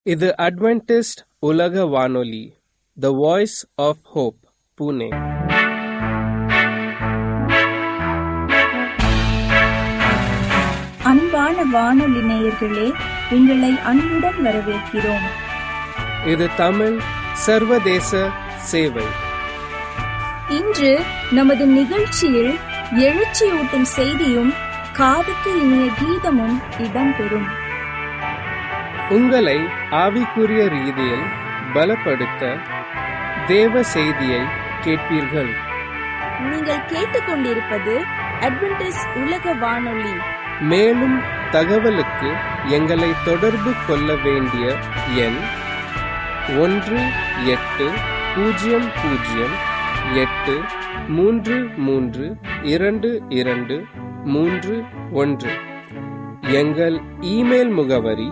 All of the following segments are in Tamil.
இது அட்வென்டிஸ்ட் உலக வானொலி the voice of hope Pune அன்பான வானொலி நேயர்களே உங்களை அன்புடன் வரவேற்கிறோம் இது தமிழ் சர்வதேச சேவை இன்று நமது நிகழ்ச்சியில் எழுச்சியூட்டும் செய்தியும் காதுக்கு இனிய கீதமும் இடம்பெறும் உங்களை ஆவிக்குரிய ரீதியில் பலப்படுத்த தேவ செய்தியை கேட்பீர்கள் நீங்கள் கேட்டுக்கொண்டிருப்பது அட்வென்டிஸ் உலக வானொலி மேலும் தகவலுக்கு எங்களை தொடர்பு கொள்ள வேண்டிய எண் ஒன்று எட்டு பூஜ்ஜியம் பூஜ்ஜியம் எட்டு மூன்று மூன்று இரண்டு இரண்டு மூன்று ஒன்று எங்கள் இமெயில் முகவரி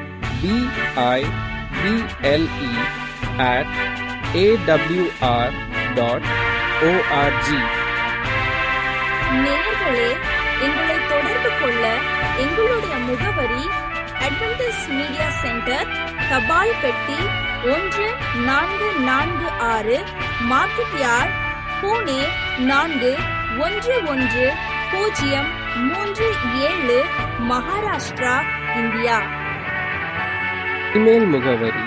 B I B L E at AWR dot O R G நேயர்களே எங்களை தொடர்பு கொள்ள எங்களுடைய முகவரி அட்வென்டிஸ் மீடியா சென்டர் தபால் பெட்டி ஒன்று நான்கு நான்கு ஆறு மார்க்கெட் யார்ட் பூனே நான்கு ஒன்று ஒன்று பூஜ்ஜியம் மூன்று ஏழு மகாராஷ்டிரா இந்தியா இமெயில் முகவரி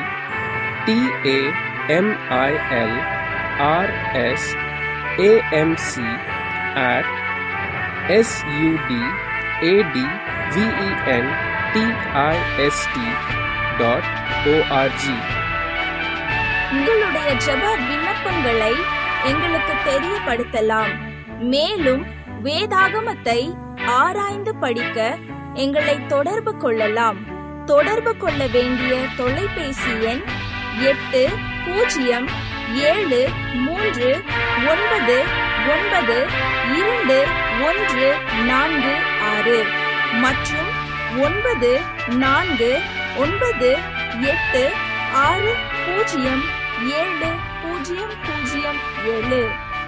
T A M I L R S A M C at S U D A D V E N T I S T dot O R G உங்களுடைய ஜெப விண்ணப்பங்களை எங்களுக்கு தெரியப்படுத்தலாம் மேலும் வேதாகமத்தை ஆராய்ந்து படிக்க எங்களை தொடர்பு கொள்ளலாம் தொடர்பு கொள்ள வேண்டிய தொலைபேசி எண் எட்டு பூஜ்ஜியம் ஏழு மூன்று ஒன்பது ஒன்பது இரண்டு ஒன்று நான்கு ஆறு மற்றும் ஒன்பது நான்கு ஒன்பது எட்டு ஆறு பூஜ்ஜியம் ஏழு பூஜ்ஜியம் பூஜ்ஜியம் ஏழு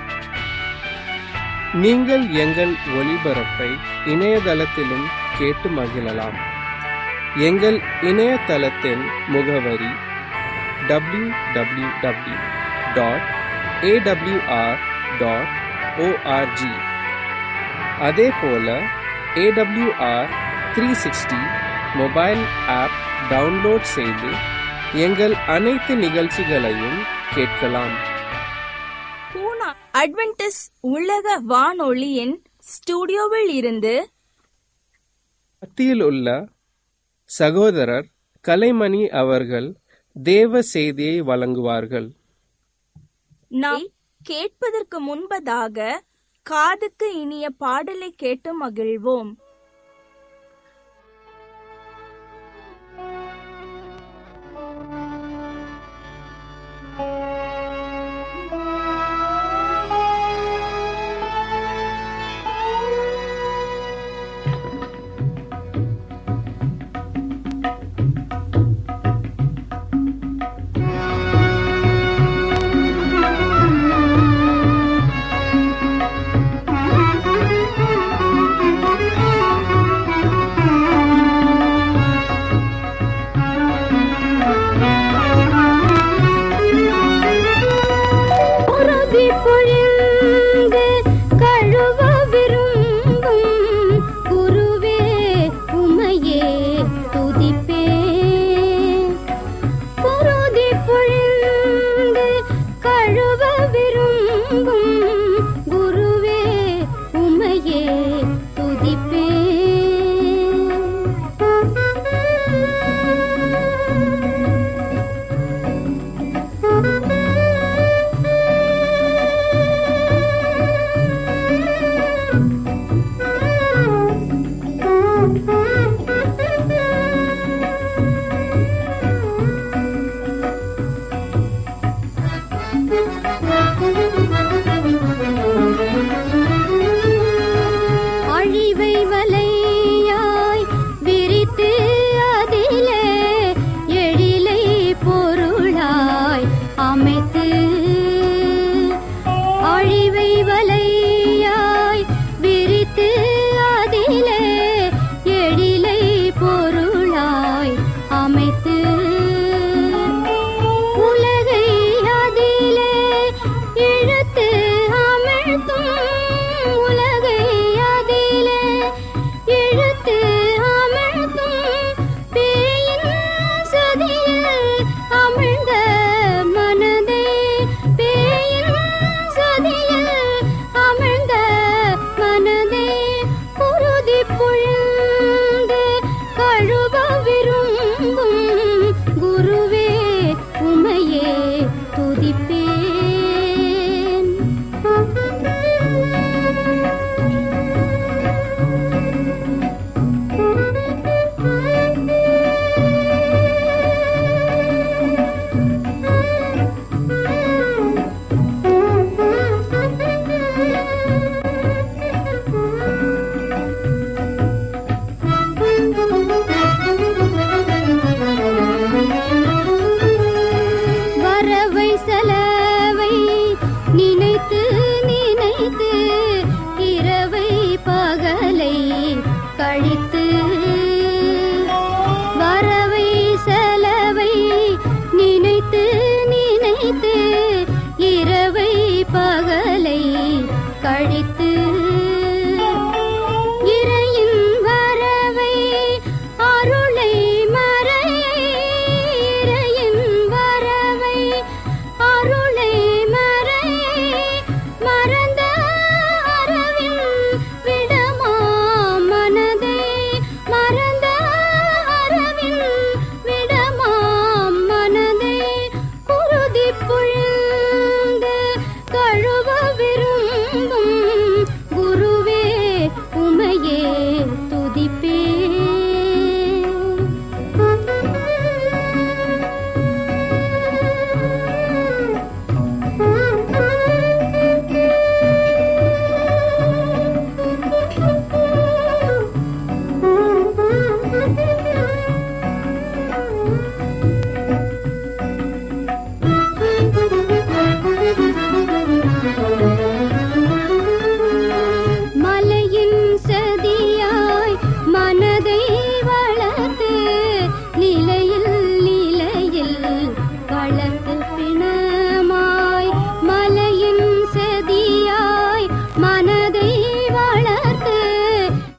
நீங்கள் எங்கள் ஒளிபரப்பை இணையதளத்திலும் கேட்டு மகிழலாம் எங்கள் இணையதளத்தின் முகவரி W W W dot AWR dot ORG அதே போல AWR three sixty mobile app download செய்து எங்கள் அனைத்து நிகழ்ச்சிகளையும் கேட்கலாம் பூனா அட்வென்டிஸ் உலக வானொலியின் ஸ்டுடியோவில் இருந்து மத்தியில் உள்ள சகோதரர் கலைமணி அவர்கள் தேவ செய்தியை வழங்குவார்கள் நாம் கேட்பதற்கு முன்பதாக காதுக்கு இனிய பாடலை கேட்டு மகிழ்வோம் Thank you.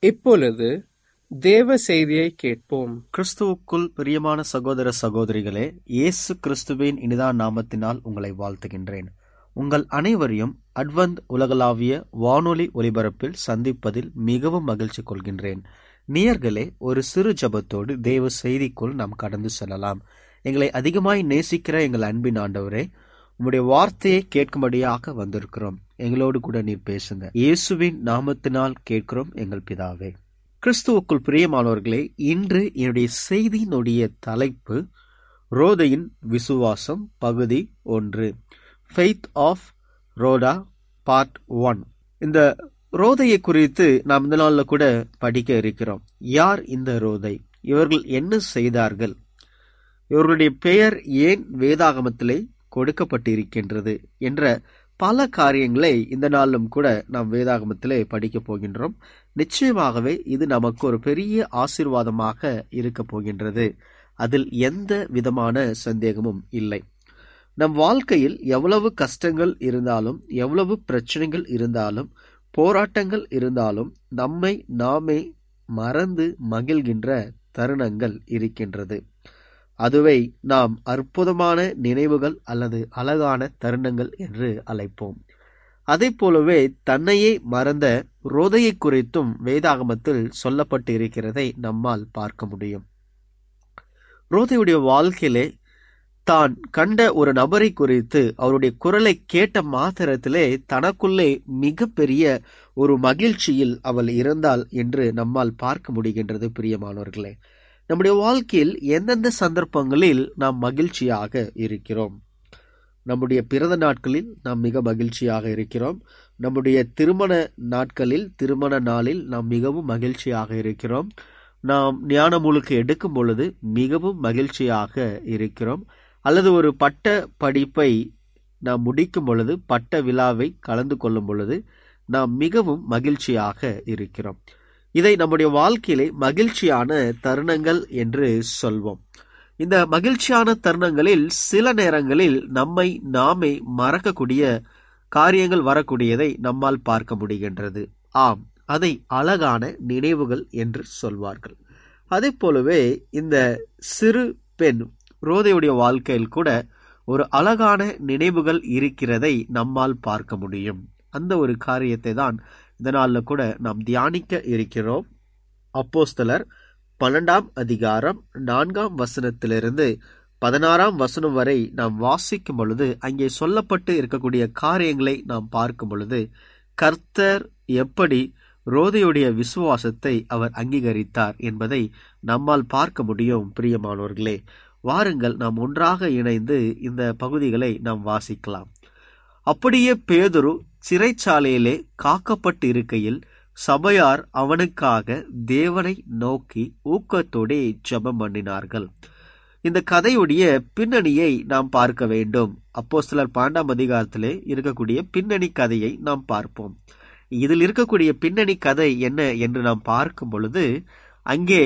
இப்பொழுது தேவ செய்தியை கேட்போம் கிறிஸ்துவுக்குள் பிரியமான சகோதர சகோதரிகளே இயேசு கிறிஸ்துவின் இனிதான நாமத்தினால் உங்களை வாழ்த்துகின்றேன் உங்கள் அனைவரையும் அட்வந்த் உலகளாவிய வானொலி ஒலிபரப்பில் சந்திப்பதில் மிகவும் மகிழ்ச்சி கொள்கின்றேன் நேயர்களே ஒரு சிறு ஜபத்தோடு தேவ செய்திக்குள் நாம் கடந்து செல்லலாம் எங்களை அதிகமாய் நேசிக்கிற எங்கள் அன்பின் ஆண்டவரே உம்முடைய வார்த்தையை கேட்கும்படியாக வந்திருக்கிறோம் எங்களோடு கூட நீர் பேசுங்க இயேசுவின் நாமத்தினால் கேட்கிறோம் எங்கள் பிதாவே கிறிஸ்துவுக்குள் பிரியமானவர்களே இன்று என்னுடைய செய்தியினுடைய தலைப்பு ரோதையின் விசுவாசம் பகுதி ஒன்று faith of Rhoda part one இந்த ரோதையை குறித்து நாம் இந்த நாளில் கூட படிக்க இருக்கிறோம் யார் இந்த ரோதை இவர்கள் என்ன செய்தார்கள் இவர்களுடைய பெயர் ஏன் வேதாகமத்திலே கொடுக்கப்பட்டிருக்கின்றது என்ற பல காரியங்களை இந்த நாளிலும் கூட நாம் வேதாகமத்திலே படிக்கப் போகின்றோம் நிச்சயமாகவே இது நமக்கு ஒரு பெரிய ஆசீர்வாதமாக இருக்க போகின்றது அதில் எந்த விதமான சந்தேகமும் இல்லை நம் வாழ்க்கையில் எவ்வளவு கஷ்டங்கள் இருந்தாலும் எவ்வளவு பிரச்சனைகள் இருந்தாலும் போராட்டங்கள் இருந்தாலும் நம்மை நாமே மறந்து மகிழ்கின்ற தருணங்கள் இருக்கின்றது அதுவை நாம் அற்புதமான நினைவுகள் அல்லது அழகான தருணங்கள் என்று அழைப்போம் அதே போலவே தன்னையே மறந்த ரோதையை குறித்தும் வேதாகமத்தில் சொல்லப்பட்டு இருக்கிறதை நம்மால் பார்க்க முடியும் ரோதையுடைய வாழ்க்கையிலே தான் கண்ட ஒரு நபரை குறித்து அவருடைய குரலை கேட்ட மாத்திரத்திலே தனக்குள்ளே மிகப்பெரிய ஒரு மகிழ்ச்சியில் அவள் இருந்தாள் என்று நம்மால் பார்க்க முடிகின்றது பிரியமானவர்களே நம்முடைய வாழ்க்கையில் எந்தெந்த சந்தர்ப்பங்களில் நாம் மகிழ்ச்சியாக இருக்கிறோம் நம்முடைய பிறந்த நாட்களில் நாம் மிக மகிழ்ச்சியாக இருக்கிறோம் நம்முடைய திருமண நாட்களில் திருமண நாளில் நாம் மிகவும் மகிழ்ச்சியாக இருக்கிறோம் நாம் ஞானமுழுக்கு எடுக்கும் பொழுது மிகவும் மகிழ்ச்சியாக இருக்கிறோம் அல்லது ஒரு பட்ட படிப்பை நாம் முடிக்கும் பொழுது பட்ட விழாவை கலந்து கொள்ளும் பொழுது நாம் மிகவும் மகிழ்ச்சியாக இருக்கிறோம் இதை நம்முடைய வாழ்க்கையிலே மகிழ்ச்சியான தருணங்கள் என்று சொல்வோம் இந்த மகிழ்ச்சியான தருணங்களில் சில நேரங்களில் நம்மை நாமே மறக்கக்கூடிய காரியங்கள் வரக்கூடியதை நம்மால் பார்க்க முடிகின்றது ஆம் அதை அழகான நினைவுகள் என்று சொல்வார்கள் அதே போலவே இந்த சிறு பெண் ரோதையுடைய வாழ்க்கையில் கூட ஒரு அழகான நினைவுகள் இருக்கிறதை நம்மால் பார்க்க முடியும் அந்த ஒரு காரியத்தை தான் இந்த நாளில் கூட நாம் தியானிக்க இருக்கிறோம் அப்போஸ்தலர் பன்னெண்டாம் அதிகாரம் நான்காம் வசனத்திலிருந்து பதினாறாம் வசனம் வரை நாம் வாசிக்கும் பொழுது அங்கே சொல்லப்பட்டு இருக்கக்கூடிய காரியங்களை நாம் பார்க்கும் பொழுது கர்த்தர் எப்படி ரோதையுடைய விசுவாசத்தை அவர் அங்கீகரித்தார் என்பதை நம்மால் பார்க்க முடியும் பிரியமானவர்களே வாருங்கள் நாம் ஒன்றாக இணைந்து இந்த பகுதிகளை நாம் வாசிக்கலாம் அப்படியே பேதுரு சிறைச்சாலையிலே காக்கப்பட்டு இருக்கையில் சபையார் அவனுக்காக தேவனை நோக்கி ஊக்கத்தோடே ஜெபம் பண்ணினார்கள் இந்த கதையுடைய பின்னணியை நாம் பார்க்க வேண்டும் அப்போ சிலர் பாண்டாம் அதிகாரத்திலே இருக்கக்கூடிய பின்னணி கதையை நாம் பார்ப்போம் இதில் இருக்கக்கூடிய பின்னணி கதை என்ன என்று நாம் பார்க்கும் பொழுது அங்கே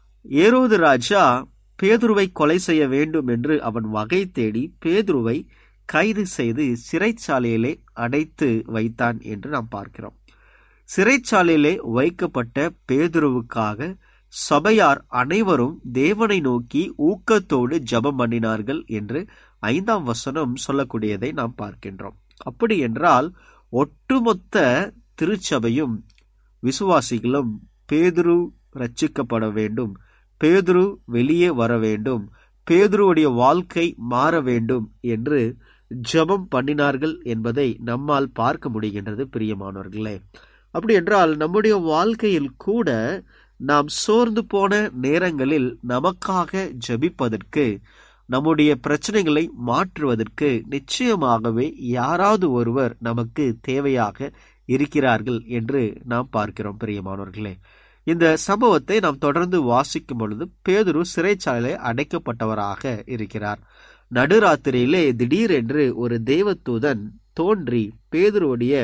ஏரோது ராஜா பேதுருவை கொலை செய்ய வேண்டும் என்று அவன் வகை தேடி பேதுருவை கைது செய்து சிறைச்சாலையிலே அடைத்து வைத்தான் என்று நாம் பார்க்கிறோம் சிறைச்சாலையிலே வைக்கப்பட்ட பேதுருவுக்காக சபையார் அனைவரும் தேவனை நோக்கி ஊக்கத்தோடு ஜபம் பண்ணினார்கள் என்று ஐந்தாம் வசனம் சொல்லக்கூடியதை நாம் பார்க்கின்றோம் அப்படி என்றால் ஒட்டுமொத்த திருச்சபையும் விசுவாசிகளும் பேதுரு ரட்சிக்கப்பட வேண்டும் பேதுரு வெளியே வர வேண்டும் பேதுருவுடைய வாழ்க்கை மாற வேண்டும் என்று ஜெபம் பண்ணினார்கள் என்பதை நம்மால் பார்க்க முடிகின்றது பிரியமானவர்களே அப்படி என்றால் நம்முடைய வாழ்க்கையில் கூட நாம் சோர்ந்து போன நேரங்களில் நமக்காக ஜெபிப்பதற்கு நம்முடைய பிரச்சனைகளை மாற்றுவதற்கு நிச்சயமாகவே யாராவது ஒருவர் நமக்கு தேவையாக இருக்கிறார்கள் என்று நாம் பார்க்கிறோம் பிரியமானவர்களே இந்த சம்பவத்தை நாம் தொடர்ந்து வாசிக்கும் பொழுது பேதுரு சிறைச்சாலையில் அடைக்கப்பட்டவராக இருக்கிறார் நடுராத்திரியிலே திடீரென்று ஒரு தேவதூதன் தோன்றி பேதுருவுடைய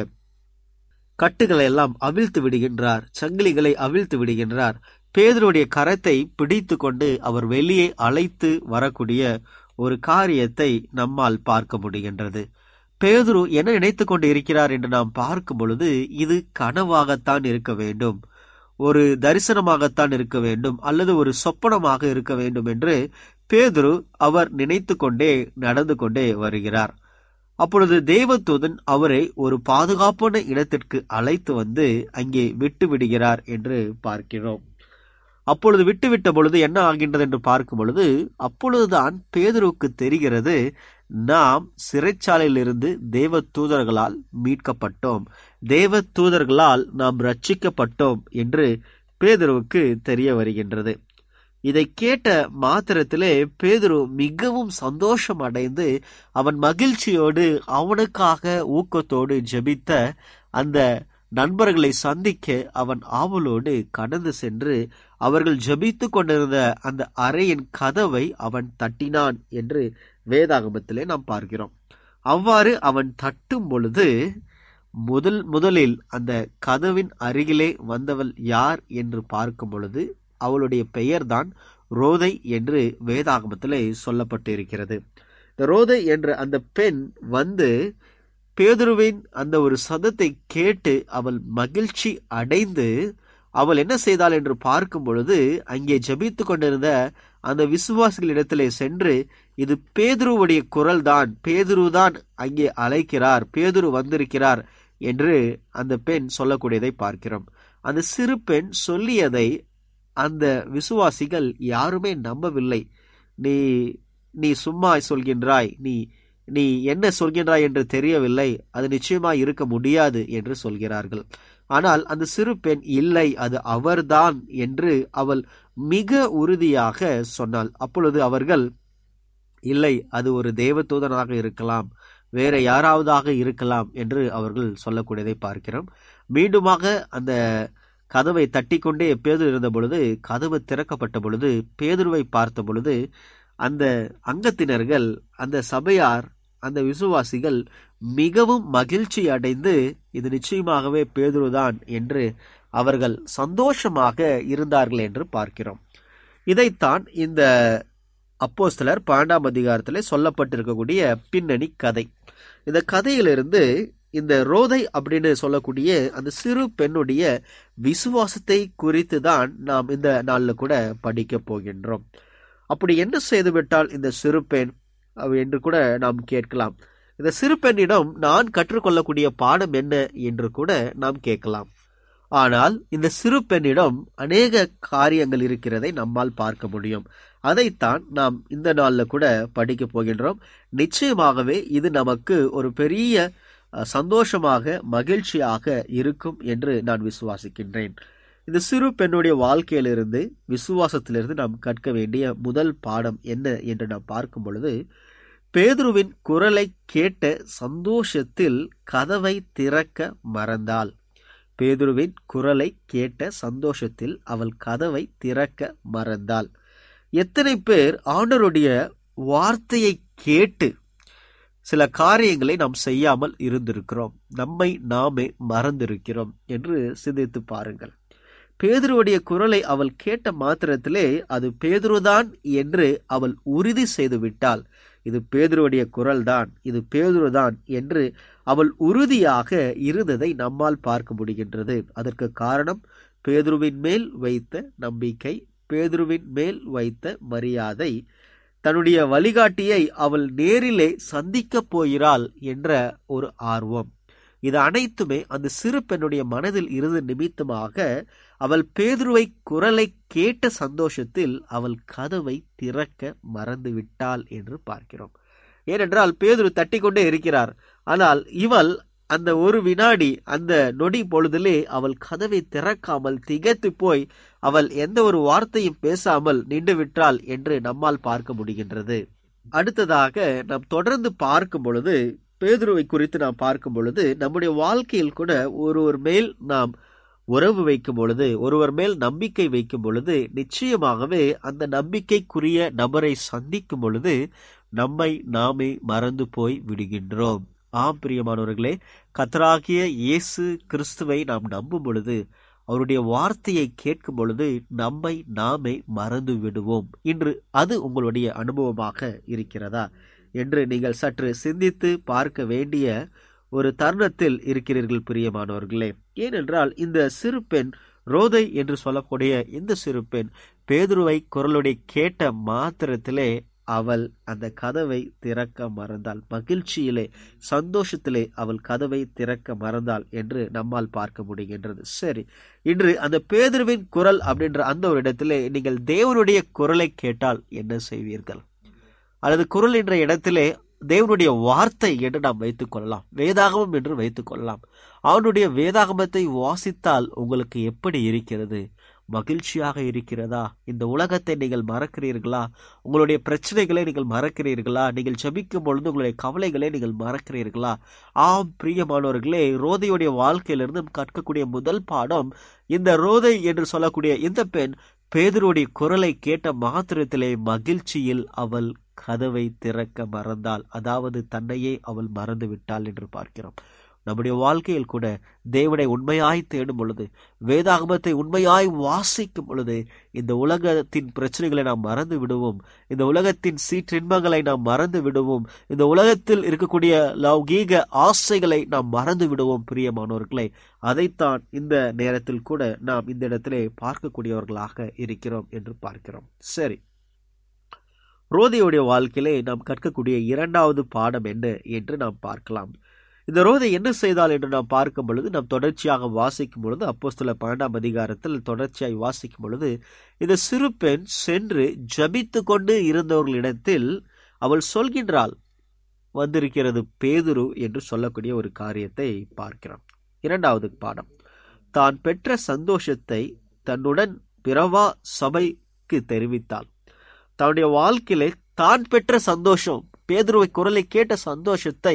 கட்டுகளை எல்லாம் அவிழ்த்து விடுகின்றார் சங்கிலிகளை அவிழ்த்து விடுகின்றார் பேதருடைய கரத்தை பிடித்து கொண்டு அவர் வெளியே அழைத்து வரக்கூடிய ஒரு காரியத்தை நம்மால் பார்க்க முடிகின்றது பேதுரு என்ன நினைத்து கொண்டு இருக்கிறார் என்று நாம் பார்க்கும் பொழுது இது கனவாகத்தான் இருக்க வேண்டும் ஒரு தரிசனமாகத்தான் இருக்க வேண்டும் அல்லது ஒரு சொப்பனமாக இருக்க வேண்டும் என்று பேதுரு அவர் நினைத்து கொண்டே நடந்து கொண்டே வருகிறார் அப்பொழுது தேவதூதன் அவரை ஒரு பாதுகாப்பான இடத்திற்கு அழைத்து வந்து அங்கே விட்டு விடுகிறார் என்று பார்க்கிறோம் அப்பொழுது விட்டுவிட்ட பொழுது என்ன ஆகின்றது என்று பார்க்கும் பொழுது அப்பொழுதுதான் பேதுருவுக்கு தெரிகிறது நாம் சிறைச்சாலையிலிருந்து தேவ தூதர்களால் மீட்கப்பட்டோம் தேவ தூதர்களால் நாம் ரட்சிக்கப்பட்டோம் என்று பேதுருவுக்கு தெரிய வருகின்றது இதை கேட்ட மாத்திரத்திலே பேதுரு மிகவும் சந்தோஷம் அடைந்து அவன் மகிழ்ச்சியோடு அவனுக்காக ஊக்கத்தோடு ஜெபித்த அந்த நண்பர்களை சந்திக்க அவன் ஆவலோடு கடந்து சென்று அவர்கள் ஜெபித்து கொண்டிருந்த அந்த அறையின் கதவை அவன் தட்டினான் என்று வேதாகமத்திலே நாம் பார்க்கிறோம் அவ்வாறு அவன் தட்டும் பொழுது முதல் முதலில் அந்த கதவின் அருகிலே வந்தவள் யார் என்று பார்க்கும் பொழுது அவளுடைய பெயர்தான் ரோதை என்று வேதாகமத்திலே சொல்லப்பட்டு இருக்கிறது இந்த ரோதை என்ற அந்த பெண் வந்து பேதுருவின் அந்த ஒரு சதத்தை கேட்டு அவள் மகிழ்ச்சி அடைந்து அவள் என்ன செய்தாள் என்று பார்க்கும் பொழுது அங்கே ஜபித்து கொண்டிருந்த அந்த விசுவாசிகளிடத்திலே சென்று இது பேதுருவுடைய குரல் தான் பேதுருதான் அங்கே அழைக்கிறார் பேதுரு வந்திருக்கிறார் என்று அந்த பெண் சொல்லக்கூடியதை பார்க்கிறோம் அந்த சிறு பெண் சொல்லியதை அந்த விசுவாசிகள் யாருமே நம்பவில்லை நீ நீ சும்மா சொல்கின்றாய் நீ நீ என்ன சொல்கின்றாய் என்று தெரியவில்லை அது நிச்சயமாய் இருக்க முடியாது என்று சொல்கிறார்கள் ஆனால் அந்த சிறு பெண் இல்லை அது அவர்தான் என்று அவள் மிக உறுதியாக சொன்னாள் அப்பொழுது அவர்கள் இல்லை அது ஒரு தேவதூதனாக இருக்கலாம் வேற யாராவதாக இருக்கலாம் என்று அவர்கள் சொல்லக்கூடியதை பார்க்கிறோம் மீண்டுமாக அந்த கதவை தட்டிக்கொண்டே பேதுரு இருந்த பொழுது கதவு திறக்கப்பட்ட பொழுது பேதுருவை பார்த்த பொழுது அந்த அங்கத்தினர்கள் அந்த சபையார் அந்த விசுவாசிகள் மிகவும் மகிழ்ச்சி அடைந்து இது நிச்சயமாகவே பேதுருதான் என்று அவர்கள் சந்தோஷமாக இருந்தார்கள் என்று பார்க்கிறோம் இதைத்தான் இந்த அப்போஸ்தலர் பன்னெண்டாம் அதிகாரத்தில் சொல்லப்பட்டிருக்கக்கூடிய பின்னணி கதை இந்த கதையிலிருந்து இந்த ரோதை அப்படின்னு சொல்லக்கூடிய அந்த சிறு பெண்ணுடைய விசுவாசத்தை குறித்து தான் நாம் இந்த நாளில் கூட படிக்க போகின்றோம் அப்படி என்ன செய்துவிட்டால் இந்த சிறு பெண் என்று கூட நாம் கேட்கலாம் இந்த சிறு பெண்ணிடம் நான் கற்றுக்கொள்ளக்கூடிய பாடம் என்ன என்று கூட நாம் கேட்கலாம் ஆனால் இந்த சிறு பெண்ணிடம் அநேக காரியங்கள் இருக்கிறதை நம்மால் பார்க்க முடியும் அதைத்தான் நாம் இந்த நாளில் கூட படிக்க போகின்றோம் நிச்சயமாகவே இது நமக்கு ஒரு பெரிய சந்தோஷமாக மகிழ்ச்சியாக இருக்கும் என்று நான் விசுவாசிக்கின்றேன் இந்த சிறு பெண்ணுடைய வாழ்க்கையிலிருந்து விசுவாசத்திலிருந்து நாம் கற்க வேண்டிய முதல் பாடம் என்ன என்று நாம் பார்க்கும் பொழுது பேதுருவின் குரலை கேட்ட சந்தோஷத்தில் கதவை திறக்க மறந்தாள் பேதுருவின் குரலை கேட்ட சந்தோஷத்தில் அவள் கதவை திறக்க மறந்தாள் எத்தனை பேர் ஆண்டருடைய வார்த்தையை கேட்டு சில காரியங்களை நாம் செய்யாமல் இருந்திருக்கிறோம் நம்மை நாமே மறந்திருக்கிறோம் என்று சிந்தித்து பாருங்கள் பேதுருவுடைய குரலை அவள் கேட்ட மாத்திரத்திலே அது பேதுருதான் என்று அவள் உறுதி செய்து விட்டால் இது பேதுருவுடைய குரல் தான் இது பேதுருதான் என்று அவள் உறுதியாக இருந்ததை நம்மால் பார்க்க முடிகின்றது அதற்கு காரணம் பேதுருவின் மேல் வைத்த நம்பிக்கை பேதுருவின் மேல் வைத்த மரியாதை தன்னுடைய வழிகாட்டியை அவள் நேரிலே சந்திக்கப் போகிறாள் என்ற ஒரு ஆர்வம் இது அனைத்துமே அந்த சிறு பெண்ணுடைய மனதில் இருந்து நிமித்தமாக அவள் பேதுருவை குரலை கேட்ட சந்தோஷத்தில் அவள் கதவை திறக்க மறந்து விட்டாள் என்று பார்க்கிறோம் ஏனென்றால் பேதுரு தட்டிக்கொண்டே இருக்கிறார் ஆனால் இவள் அந்த ஒரு வினாடி அந்த நொடி பொழுதிலே அவள் கதவை திறக்காமல் திகைத்து போய் அவள் எந்த ஒரு வார்த்தையும் பேசாமல் நின்று விட்டாள் என்று நம்மால் பார்க்க முடிகின்றது அடுத்ததாக நாம் தொடர்ந்து பார்க்கும் பொழுது பேதுருவை குறித்து நாம் பார்க்கும் பொழுது நம்முடைய வாழ்க்கையில் கூட ஒருவர் மேல் நாம் உறவு வைக்கும் பொழுது ஒருவர் மேல் நம்பிக்கை வைக்கும் பொழுது நிச்சயமாகவே அந்த நம்பிக்கைக்குரிய நபரை சந்திக்கும் பொழுது நம்மை நாமே மறந்து போய் விடுகின்றோம் ஆம் பிரியமானவர்களே கத்தராகிய இயேசு கிறிஸ்துவை நாம் நம்பும் பொழுது அவருடைய வார்த்தையை கேட்கும் பொழுது நம்மை நாமே மறந்து விடுவோம் இன்று அது உங்களுடைய அனுபவமாக இருக்கிறதா என்று நீங்கள் சற்று சிந்தித்து பார்க்க வேண்டிய ஒரு தருணத்தில் இருக்கிறீர்கள் பிரியமானவர்களே ஏனென்றால் இந்த சிறு பெண் ரோதை என்று சொல்லக்கூடிய இந்த சிறு பெண் பேதுருவை குரலுடைய கேட்ட மாத்திரத்திலே அவள் அந்த கதவை திறக்க மறந்தாள் மகிழ்ச்சியிலே சந்தோஷத்திலே அவள் கதவை திறக்க மறந்தாள் என்று நம்மால் பார்க்க முடிகின்றது சரி இன்று அந்த பேதுருவின் குரல் அப்படின்ற அந்த ஒரு இடத்திலே நீங்கள் தேவனுடைய குரலை கேட்டால் என்ன செய்வீர்கள் அல்லது குரல் என்ற இடத்திலே தேவனுடைய வார்த்தை என்று நாம் வைத்துக் கொள்ளலாம் வேதாகமம் என்று வைத்துக் கொள்ளலாம் அவனுடைய வேதாகமத்தை வாசித்தால் உங்களுக்கு எப்படி இருக்கிறது மகிழ்ச்சியாக இருக்கிறதா இந்த உலகத்தை நீங்கள் மறக்கிறீர்களா உங்களுடைய பிரச்சனைகளை நீங்கள் மறக்கிறீர்களா நீங்கள் ஜபிக்கும் பொழுது உங்களுடைய கவலைகளை நீங்கள் மறக்கிறீர்களா ஆம் பிரியமானவர்களே ரோதையுடைய வாழ்க்கையிலிருந்து கற்கக்கூடிய முதல் பாடம் இந்த ரோதை என்று சொல்லக்கூடிய இந்த பெண் பேதருடைய குரலை கேட்ட மாத்திரத்திலே மகிழ்ச்சியில் அவள் கதவை திறக்க மறந்தாள் அதாவது தன்னையே அவள் மறந்து விட்டாள் என்று பார்க்கிறோம் நம்முடைய வாழ்க்கையில் கூட தேவனை உண்மையாய் தேடும் பொழுது வேதாகமத்தை உண்மையாய் வாசிக்கும் பொழுது இந்த உலகத்தின் பிரச்சனைகளை நாம் மறந்து விடுவோம் இந்த உலகத்தின் சீற்றின்பங்களை நாம் மறந்து விடுவோம் இந்த உலகத்தில் இருக்கக்கூடிய லௌகீக ஆசைகளை நாம் மறந்து விடுவோம் பிரியமானவர்களே அதைத்தான் இந்த நேரத்தில் கூட நாம் இந்த இடத்திலே பார்க்கக்கூடியவர்களாக இருக்கிறோம் என்று பார்க்கிறோம் சரி ரோதையுடைய வாழ்க்கையிலே நாம் கற்கக்கூடிய இரண்டாவது பாடம் என்ன என்று நாம் பார்க்கலாம் இந்த ரோதை என்ன செய்தால் என்று நாம் பார்க்கும் பொழுது நாம் தொடர்ச்சியாக வாசிக்கும் பொழுது அப்போஸ்தல பன்னெண்டாம் அதிகாரத்தில் தொடர்ச்சியாய் வாசிக்கும் பொழுது இந்த சிறு பெண் சென்று ஜபித்து கொண்டு இருந்தவர்களிடத்தில் அவள் சொல்கின்றாள் வந்திருக்கிறது பேதுரு என்று சொல்லக்கூடிய ஒரு காரியத்தை பார்க்கிறோம் இரண்டாவது பாடம் தான் பெற்ற சந்தோஷத்தை தன்னுடன் பிறவா சபைக்கு தெரிவித்தாள் தன்னுடைய வாழ்க்கையிலே தான் பெற்ற சந்தோஷம் பேதுருவை குரலை கேட்ட சந்தோஷத்தை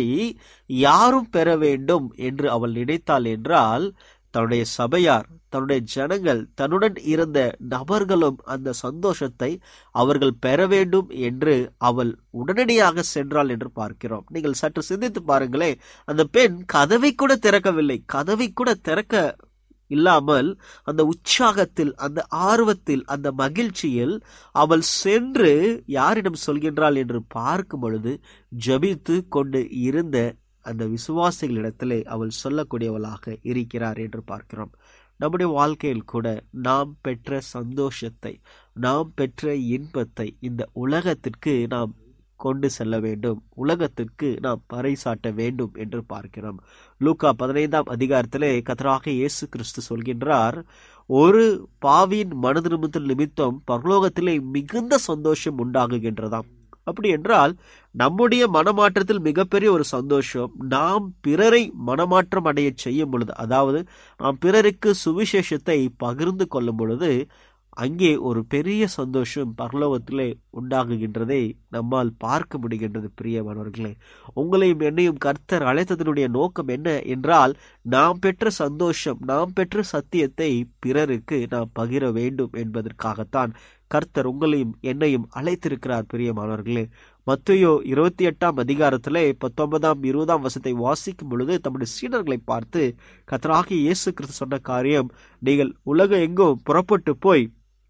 யாரும் பெற வேண்டும் என்று அவள் நினைத்தாள் என்றால் தன்னுடைய சபையார் தன்னுடைய ஜனங்கள் தன்னுடன் இருந்த நபர்களும் அந்த சந்தோஷத்தை அவர்கள் பெற வேண்டும் என்று அவள் உடனடியாக சென்றாள் என்று பார்க்கிறோம் நீங்கள் சற்று சிந்தித்து பாருங்களே அந்த பெண் கதவை கூட திறக்கவில்லை கதவை கூட திறக்க இல்லாமல் அந்த உற்சாகத்தில் அந்த ஆர்வத்தில் அந்த மகிழ்ச்சியில் அவள் சென்று யாரிடம் சொல்கின்றாள் என்று பார்க்கும் பொழுது ஜபித்து கொண்டு இருந்த அந்த விசுவாசிகளிடத்திலே அவள் சொல்லக்கூடியவளாக இருக்கிறார் என்று பார்க்கிறோம் நம்முடைய வாழ்க்கையில் கூட நாம் பெற்ற சந்தோஷத்தை நாம் பெற்ற இன்பத்தை இந்த உலகத்திற்கு நாம் கொண்டு செல்ல வேண்டும் உலகத்திற்கு நாம் பறைசாட்ட வேண்டும் என்று பார்க்கிறோம் லூக்கா பதினைந்தாம் அதிகாரத்திலே கத்தராக இயேசு கிறிஸ்து சொல்கின்றார் ஒரு பாவியின் மனதிரும்பத்தில் நிமித்தம் பரலோகத்திலே மிகுந்த சந்தோஷம் உண்டாகுகின்றதாம் அப்படி என்றால் நம்முடைய மனமாற்றத்தில் மிகப்பெரிய ஒரு சந்தோஷம் நாம் பிறரை மனமாற்றம் அடைய செய்யும் பொழுது அதாவது நாம் பிறருக்கு சுவிசேஷத்தை பகிர்ந்து கொள்ளும் பொழுது அங்கே ஒரு பெரிய சந்தோஷம் பரலோகத்திலே உண்டாகுகின்றதை நம்மால் பார்க்க முடிகின்றது பிரியமானவர்களே உங்களையும் என்னையும் கர்த்தர் அழைத்ததனுடைய நோக்கம் என்ன என்றால் நாம் பெற்ற சந்தோஷம் நாம் பெற்ற சத்தியத்தை பிறருக்கு நாம் பகிர வேண்டும் என்பதற்காகத்தான் கர்த்தர் உங்களையும் என்னையும் அழைத்திருக்கிறார் பிரியமானவர்களே மத்தையோ இருபத்தி எட்டாம் அதிகாரத்திலே பத்தொன்பதாம் இருபதாம் வசத்தை வாசிக்கும் பொழுது தம்முடைய சீடர்களை பார்த்து கத்தராகி இயேசு கிறிஸ்து சொன்ன காரியம் நீங்கள் உலகம் எங்கும் புறப்பட்டு போய்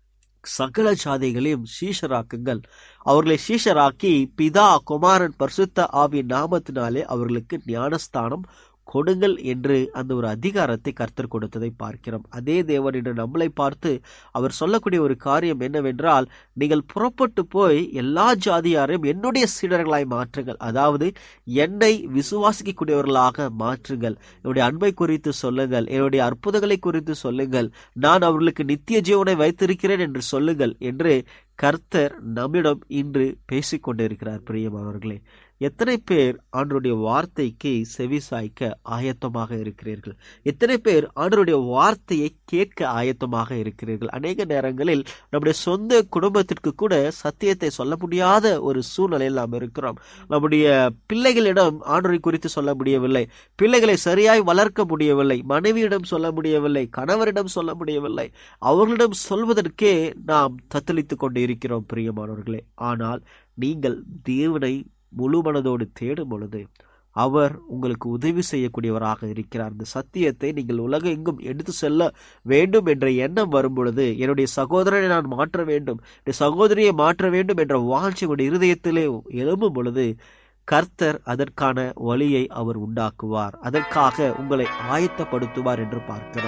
சகல ஜாதிகளையும் சீஷராக்குங்கள் அவர்களை சீஷராக்கி பிதா குமாரன் பரிசுத்த ஆவியின் நாமத்தினாலே அவர்களுக்கு ஞானஸ்தானம் கொடுங்கள் என்று அந்த ஒரு அதிகாரத்தை கர்த்தர் கொடுத்ததை பார்க்கிறோம் அதே தேவன் என்று நம்மளை பார்த்து அவர் சொல்லக்கூடிய ஒரு காரியம் என்னவென்றால் நீங்கள் புறப்பட்டு போய் எல்லா ஜாதியாரையும் என்னுடைய சீடர்களாய் மாற்றுங்கள் அதாவது என்னை விசுவாசிக்கக்கூடியவர்களாக மாற்றுங்கள் என்னுடைய அன்பை குறித்து சொல்லுங்கள் என்னுடைய அற்புதங்களை குறித்து சொல்லுங்கள் நான் அவர்களுக்கு நித்திய ஜீவனை வைத்திருக்கிறேன் என்று சொல்லுங்கள் என்று கர்த்தர் நம்மிடம் இன்று பேசிக் கொண்டிருக்கிறார் பிரியமானவர்களே எத்தனை பேர் ஆண்டருடைய வார்த்தைக்கு செவி சாய்க்க ஆயத்தமாக இருக்கிறீர்கள் எத்தனை பேர் ஆண்டருடைய வார்த்தையை கேட்க ஆயத்தமாக இருக்கிறீர்கள் அநேக நேரங்களில் நம்முடைய சொந்த குடும்பத்திற்கு கூட சத்தியத்தை சொல்ல முடியாத ஒரு சூழ்நிலையில் நாம் இருக்கிறோம் நம்முடைய பிள்ளைகளிடம் ஆண்டரை குறித்து சொல்ல முடியவில்லை பிள்ளைகளை சரியாய் வளர்க்க முடியவில்லை மனைவியிடம் சொல்ல முடியவில்லை கணவரிடம் சொல்ல முடியவில்லை அவர்களிடம் சொல்வதற்கே நாம் தத்தளித்துக் கொண்டு இருக்கிறோம் பிரியமானவர்களே ஆனால் நீங்கள் தேவனை முழு மனதோடு தேடும் பொழுது அவர் உங்களுக்கு உதவி செய்யக்கூடியவராக இருக்கிறார் இந்த சத்தியத்தை நீங்கள் உலகம் எங்கும் எடுத்து செல்ல வேண்டும் என்ற எண்ணம் வரும் பொழுது என்னுடைய சகோதரனை நான் மாற்ற வேண்டும் என்னுடைய சகோதரியை மாற்ற வேண்டும் என்ற வாழ்ச்சி உடைய இருதயத்திலே எழும்பும் பொழுது கர்த்தர் அதற்கான வழியை அவர் உண்டாக்குவார் அதற்காக உங்களை ஆயத்தப்படுத்துவார் என்று பார்க்கிறோம்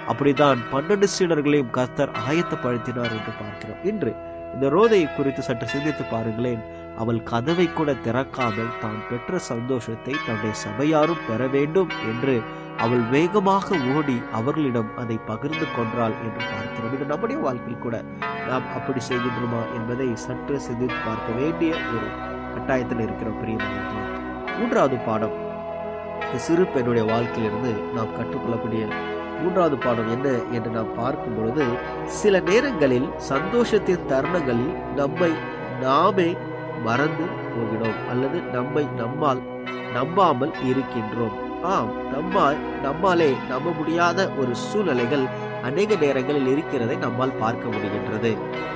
அப்படித்தான் பன்னெண்டு சீடர்களையும் கர்த்தர் ஆயத்தப்படுத்தினார் என்று பார்க்கிறோம் இன்று இந்த ரோதையை குறித்து சற்று சிந்தித்து பாருங்களேன் அவள் கதவை கூட திறக்காமல் தான் பெற்ற சந்தோஷத்தை தன்னுடைய சபையாரும் பெற வேண்டும் என்று அவள் வேகமாக ஓடி அவர்களிடம் அதை பகிர்ந்து கொன்றாள் என்று பார்க்கிறோம் இது நம்முடைய வாழ்க்கையில் கூட நாம் அப்படி செய்கின்றோமா என்பதை சற்று சிந்தித்து பார்க்க வேண்டிய ஒரு கட்டாயத்தில் இருக்கிற பிரியமானவர்களே மூன்றாவது பாடம் இந்த சிறு பெண்ணுடைய வாழ்க்கையிலிருந்து நாம் கற்றுக்கொள்ளக்கூடிய மூன்றாவது பாடம் என்ன என்று நாம் பார்க்கும் பொழுது சில நேரங்களில் சந்தோஷத்தின் தருணங்களில் நம்மை நாமே மறந்து போகிறோம் அல்லது நம்மை நம்மால் நம்பாமல் இருக்கின்றோம் ஆம் நம்மால் நம்மாலே நம்ப முடியாத ஒரு சூழ்நிலைகள் அநேக நேரங்களில் இருக்கிறதை நம்மால் பார்க்க முடிகின்றது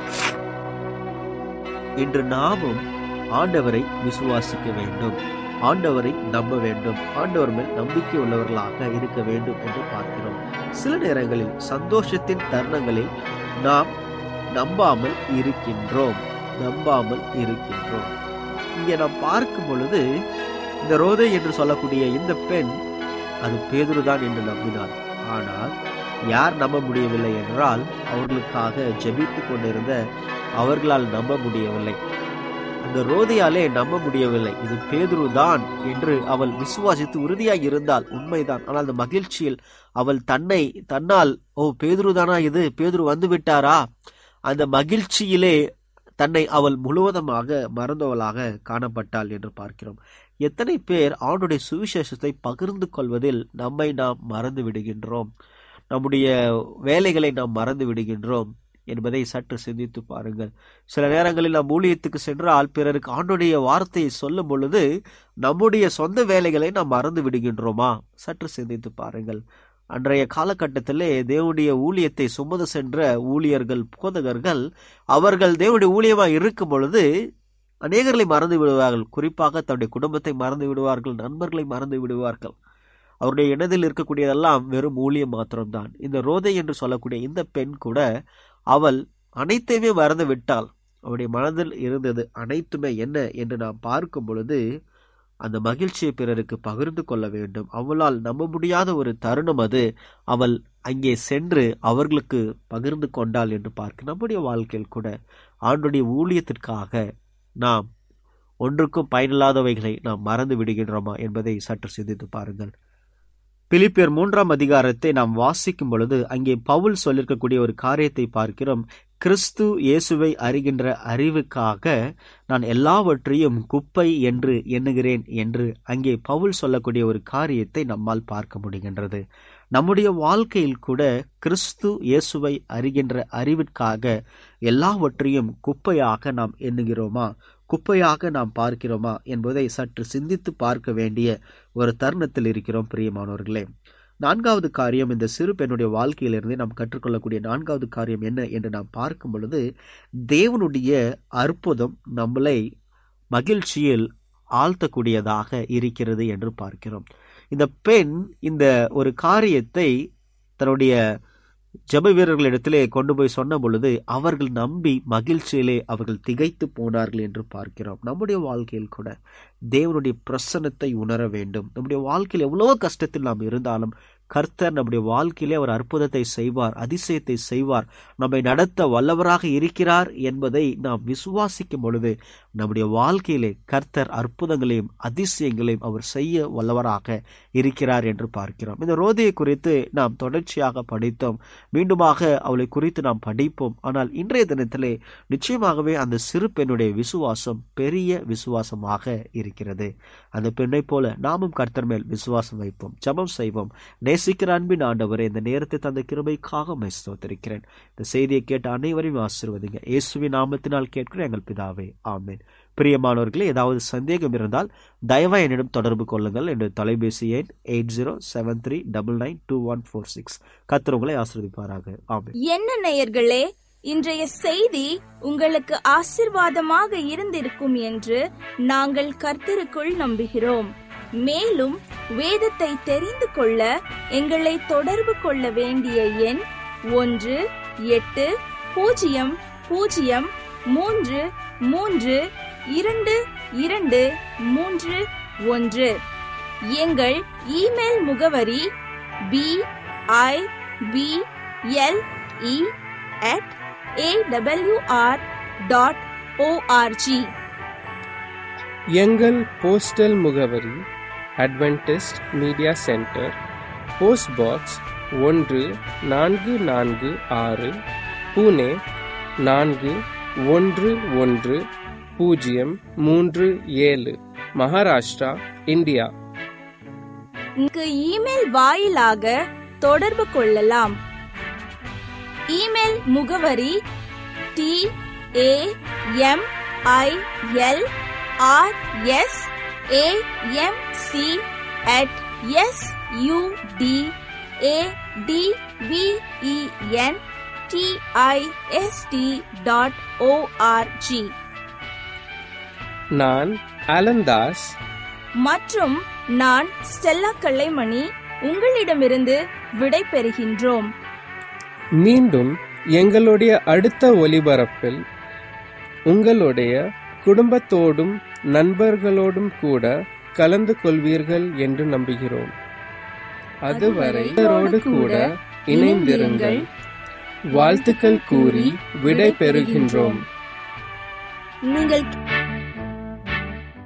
இன்று நாமும் ஆண்டவரை விசுவாசிக்க வேண்டும் ஆண்டவரை நம்ப வேண்டும் ஆண்டவர் மேல் நம்பிக்கை உள்ளவர்களாக இருக்க வேண்டும் என்று பார்க்கிறோம் சில நேரங்களில் சந்தோஷத்தின் தருணங்களில் நாம் நம்பாமல் இருக்கின்றோம் நம்பாமல் இருக்கின்றோம் இங்கே நாம் பார்க்கும் பொழுது இந்த ரோதை என்று சொல்லக்கூடிய இந்த பெண் அது பேதுருதான் என்று நம்பினார் ஆனால் யார் நம்ப முடியவில்லை என்றால் அவர்களுக்காக ஜெபித்து கொண்டிருந்த அவர்களால் நம்ப முடியவில்லை அந்த ரோதையாலே நம்ப முடியவில்லை இது பேதுரு தான் என்று அவள் விசுவாசித்து உறுதியாய் இருந்தால் உண்மைதான் ஆனால் அந்த மகிழ்ச்சியில் அவள் தன்னை தன்னால் ஓ பேதுரு தானா இது பேதுரு வந்து விட்டாரா அந்த மகிழ்ச்சியிலே தன்னை அவள் முழுவதுமாக மறந்தவளாக காணப்பட்டாள் என்று பார்க்கிறோம் எத்தனை பேர் ஆண்டுடைய சுவிசேஷத்தை பகிர்ந்து கொள்வதில் நம்மை நாம் மறந்து விடுகின்றோம் நம்முடைய வேலைகளை நாம் மறந்து விடுகின்றோம் என்பதை சற்று சிந்தித்து பாருங்கள் சில நேரங்களில் நாம் ஊழியத்துக்கு சென்றால் பிறருக்கு ஆண்டுடைய வார்த்தையை சொல்லும் பொழுது நம்முடைய சொந்த வேலைகளை நாம் மறந்து விடுகின்றோமா சற்று சிந்தித்து பாருங்கள் அன்றைய காலகட்டத்திலே தேவனுடைய ஊழியத்தை சுமந்து சென்ற ஊழியர்கள் போதகர்கள் அவர்கள் தேவனுடைய ஊழியமாக இருக்கும் பொழுது அநேகர்களை மறந்து விடுவார்கள் குறிப்பாக தன்னுடைய குடும்பத்தை மறந்து விடுவார்கள் நண்பர்களை மறந்து விடுவார்கள் அவருடைய இனத்தில் இருக்கக்கூடியதெல்லாம் வெறும் ஊழியம் மாத்திரம்தான் இந்த ரோதை என்று சொல்லக்கூடிய இந்த பெண் கூட அவள் அனைத்தையுமே மறந்து விட்டாள் அவருடைய மனதில் இருந்தது அனைத்துமே என்ன என்று நாம் பார்க்கும் பொழுது அந்த மகிழ்ச்சியை பிறருக்கு பகிர்ந்து கொள்ள வேண்டும் அவளால் நம்ப முடியாத ஒரு தருணம் அது அவள் அங்கே சென்று அவர்களுக்கு பகிர்ந்து கொண்டாள் என்று பார்க்க நம்முடைய வாழ்க்கையில் கூட ஆண்டுடைய ஊழியத்திற்காக நாம் ஒன்றுக்கும் பயனில்லாதவைகளை நாம் மறந்து விடுகின்றோமா என்பதை சற்று சிந்தித்து பாருங்கள் பிலிப்பியர் மூன்றாம் அதிகாரத்தை நாம் வாசிக்கும் பொழுது அங்கே பவுல் சொல்லிருக்கக்கூடிய ஒரு காரியத்தை பார்க்கிறோம் கிறிஸ்து இயேசுவை அறிகின்ற அறிவுக்காக நான் எல்லாவற்றையும் குப்பை என்று எண்ணுகிறேன் என்று அங்கே பவுல் சொல்லக்கூடிய ஒரு காரியத்தை நம்மால் பார்க்க முடிகின்றது நம்முடைய வாழ்க்கையில் கூட கிறிஸ்து இயேசுவை அறிகின்ற அறிவிற்காக எல்லாவற்றையும் குப்பையாக நாம் எண்ணுகிறோமா குப்பையாக நாம் பார்க்கிறோமா என்பதை சற்று சிந்தித்து பார்க்க வேண்டிய ஒரு தருணத்தில் இருக்கிறோம் பிரியமானவர்களே நான்காவது காரியம் இந்த சிறு பெண்ணுடைய வாழ்க்கையிலிருந்து நாம் கற்றுக்கொள்ளக்கூடிய நான்காவது காரியம் என்ன என்று நாம் பார்க்கும் பொழுது தேவனுடைய அற்புதம் நம்மளை மகிழ்ச்சியில் ஆழ்த்தக்கூடியதாக இருக்கிறது என்று பார்க்கிறோம் இந்த பெண் இந்த ஒரு காரியத்தை தன்னுடைய ஜப வீரர்களிடத்திலே கொண்டு போய் சொன்ன பொழுது அவர்கள் நம்பி மகிழ்ச்சியிலே அவர்கள் திகைத்து போனார்கள் என்று பார்க்கிறோம் நம்முடைய வாழ்க்கையில் கூட தேவனுடைய பிரசன்னத்தை உணர வேண்டும் நம்முடைய வாழ்க்கையில் எவ்வளவோ கஷ்டத்தில் நாம் இருந்தாலும் கர்த்தர் நம்முடைய வாழ்க்கையிலே அவர் அற்புதத்தை செய்வார் அதிசயத்தை செய்வார் நம்மை நடத்த வல்லவராக இருக்கிறார் என்பதை நாம் விசுவாசிக்கும் பொழுது நம்முடைய வாழ்க்கையிலே கர்த்தர் அற்புதங்களையும் அதிசயங்களையும் அவர் செய்ய வல்லவராக இருக்கிறார் என்று பார்க்கிறோம் இந்த ரோதியை குறித்து நாம் தொடர்ச்சியாக படித்தோம் மீண்டுமாக அவளை குறித்து நாம் படிப்போம் ஆனால் இன்றைய தினத்திலே நிச்சயமாகவே அந்த சிறு பெண்ணுடைய விசுவாசம் பெரிய விசுவாசமாக இருக்கிறது அந்த பெண்ணை போல நாமும் கர்த்தர் மேல் விசுவாசம் வைப்போம் ஜபம் செய்வோம் நேசிக்கிற அன்பின் ஆண்டவரே இந்த நேரத்தை தந்த கிருபைக்காக மைஸ்தோத்திருக்கிறேன் இந்த செய்தியை கேட்ட அனைவரையும் ஆசிர்வதிங்க இயேசுவின் நாமத்தினால் கேட்கிற எங்கள் பிதாவே ஆமேன் பிரியமானவர்களே ஏதாவது சந்தேகம் இருந்தால் தயவா என்னிடம் தொடர்பு கொள்ளுங்கள் என்று தொலைபேசி எண் eight zero seven three double nine two one four six கத்திரவங்களை ஆசிர்வதிப்பாராக ஆமேன் என்ன நேயர்களே இன்றைய செய்தி உங்களுக்கு ஆசிர்வாதமாக இருந்திருக்கும் என்று நாங்கள் கர்த்தருக்குள் நம்புகிறோம் மேலும் வேதத்தை தெரிந்து கொள்ள எங்களை தொடர்பு கொள்ள வேண்டிய எண் ஒன்று எட்டு பூஜ்ஜியம் பூஜ்ஜியம் மூன்று மூன்று இரண்டு இரண்டு மூன்று ஒன்று எங்கள் இமெயில் முகவரி B I B L E at AWR dot ORG எங்கள் போஸ்டல் முகவரி Adventist media centre post box ஒன்று நான்கு நான்கு ஆறு புனே நான்கு ஒன்று ஒன்று பூஜ்ஜியம் மூன்று ஏழு மகாராஷ்டிரா இந்தியா இங்கு இமெயில் வாயிலாக தொடர்பு கொள்ளலாம் இமெயில் முகவரி T A M I L R S A M C at S U D A D V E N T I S T dot ORG நான் அலந்தாஸ் மற்றும் நான் ஸ்டெல்லா கல்லைமணி உங்களிடமிருந்து விடை பெறுகின்றோம் மீண்டும் எங்களுடைய அடுத்த ஒலிபரப்பில் உங்களுடைய குடும்பத்தோடும் நண்பர்களோடும் கூட கலந்து கொள்வீர்கள் என்று நம்புகிறோம் அதுவரை இவரோடு கூட இணைந்திருங்கள் வாழ்த்துக்கள் கூறி விடை பெறுகின்றோம் நீங்கள்